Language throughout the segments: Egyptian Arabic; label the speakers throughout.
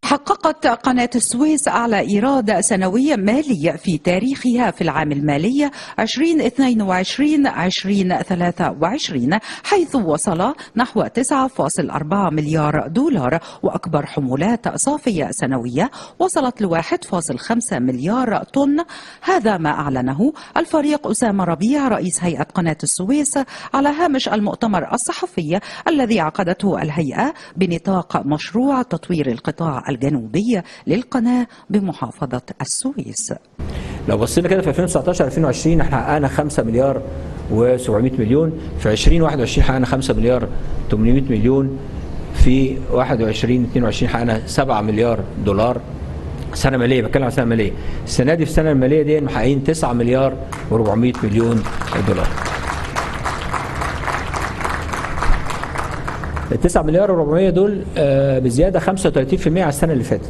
Speaker 1: حققت قناة السويس أعلى إيراد سنوي مالي في تاريخها في العام المالي 2022-2023 حيث وصل نحو 9.4 مليار دولار وأكبر حمولات صافية سنوية وصلت ل 1.5 مليار طن هذا ما أعلنه الفريق أسامة ربيع رئيس هيئة قناة السويس على هامش المؤتمر الصحفي الذي عقدته الهيئة بنطاق مشروع تطوير القطاع الجنوبي للقناة بمحافظة السويس
Speaker 2: لو بصينا كده في 2019 2020 احنا حققنا 5 مليار و700 مليون في 2021 حققنا 5 مليار 800 مليون في 21 22 حققنا 7 مليار دولار سنه ماليه بتكلم عن سنه ماليه السنه دي في السنه الماليه دي محققين 9 مليار و400 مليون دولار ال 9 مليار و400 دول آه، بزياده 35% على السنه اللي فاتت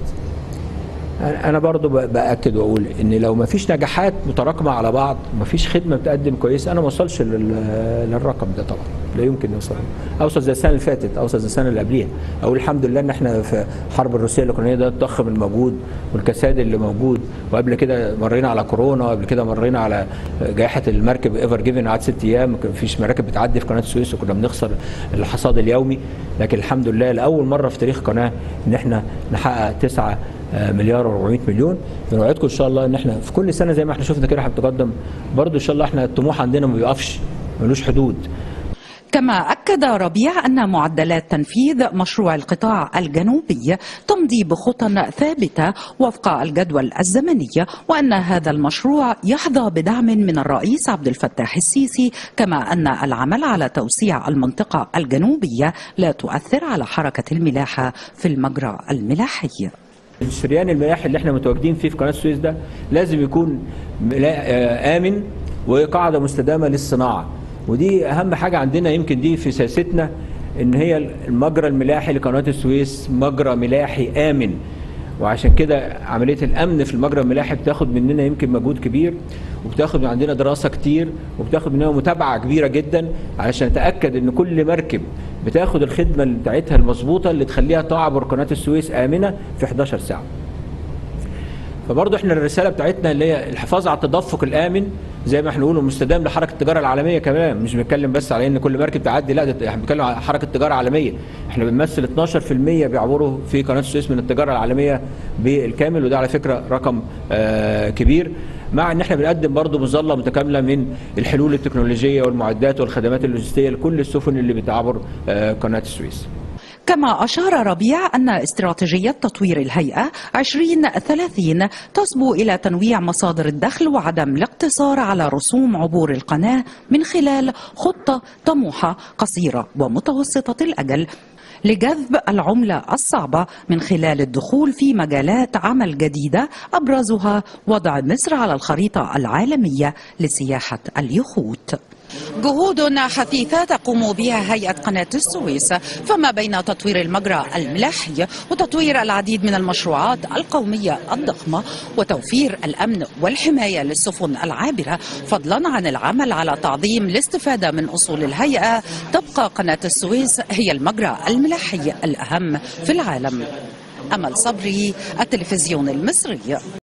Speaker 2: انا برضو باكد واقول ان لو ما فيش نجاحات متراكمه على بعض ما فيش خدمه بتقدم كويس انا ما اوصلش لل- للرقم ده طبعا لا يمكن يوصل اوصل زي السنه اللي فاتت اوصل زي السنه اللي قبليها اقول الحمد لله ان احنا في حرب الروسيه الاوكرانيه ده الضخم الموجود والكساد اللي موجود وقبل كده مرينا على كورونا وقبل كده مرينا على جائحه المركب ايفر جيفن قعدت ست ايام ما فيش مراكب بتعدي في قناه السويس وكنا بنخسر الحصاد اليومي لكن الحمد لله لاول مره في تاريخ قناه ان احنا نحقق 9 مليار و400 مليون بنوعدكم ان شاء الله ان احنا في كل سنه زي ما احنا شفنا كده احنا بنتقدم برضه ان شاء الله احنا الطموح عندنا ما بيقفش ملوش حدود
Speaker 1: كما أكد ربيع أن معدلات تنفيذ مشروع القطاع الجنوبي تمضي بخطى ثابتة وفق الجدول الزمني وأن هذا المشروع يحظى بدعم من الرئيس عبد الفتاح السيسي كما أن العمل على توسيع المنطقة الجنوبية لا تؤثر على حركة الملاحة في المجرى الملاحي
Speaker 2: الشريان الملاحي اللي احنا متواجدين فيه في قناه السويس ده لازم يكون ملا- آه، امن وقاعده مستدامه للصناعه ودي اهم حاجه عندنا يمكن دي في سياستنا ان هي المجرى الملاحي لقناه السويس مجرى ملاحي امن وعشان كده عمليه الامن في المجرى الملاحي بتاخد مننا يمكن مجهود كبير وبتاخد من عندنا دراسه كتير وبتاخد مننا متابعه كبيره جدا علشان نتاكد ان كل مركب بتاخد الخدمه اللي بتاعتها المظبوطه اللي تخليها تعبر قناه السويس امنه في 11 ساعه. فبرضه احنا الرساله بتاعتنا اللي هي الحفاظ على التدفق الامن زي ما احنا بنقول مستدام لحركه التجاره العالميه كمان مش بنتكلم بس على ان كل مركب تعدي لا ده احنا بنتكلم على حركه تجاره عالميه احنا بنمثل 12% بيعبروا في قناه السويس من التجاره العالميه بالكامل وده على فكره رقم آه كبير مع ان احنا بنقدم برضه مظله متكامله من الحلول التكنولوجيه والمعدات والخدمات اللوجستيه لكل السفن اللي بتعبر آه قناه السويس
Speaker 1: كما أشار ربيع أن استراتيجية تطوير الهيئة 2030 تصبو إلى تنويع مصادر الدخل وعدم الاقتصار على رسوم عبور القناة من خلال خطة طموحة قصيرة ومتوسطة الأجل لجذب العملة الصعبة من خلال الدخول في مجالات عمل جديدة أبرزها وضع مصر على الخريطة العالمية لسياحة اليخوت جهود حثيثة تقوم بها هيئة قناة السويس فما بين تطوير المجرى الملاحي وتطوير العديد من المشروعات القومية الضخمة وتوفير الأمن والحماية للسفن العابرة فضلا عن العمل على تعظيم الاستفادة من أصول الهيئة تبقى قناة السويس هي المجرى الملاحي الأهم في العالم أمل صبري التلفزيون المصري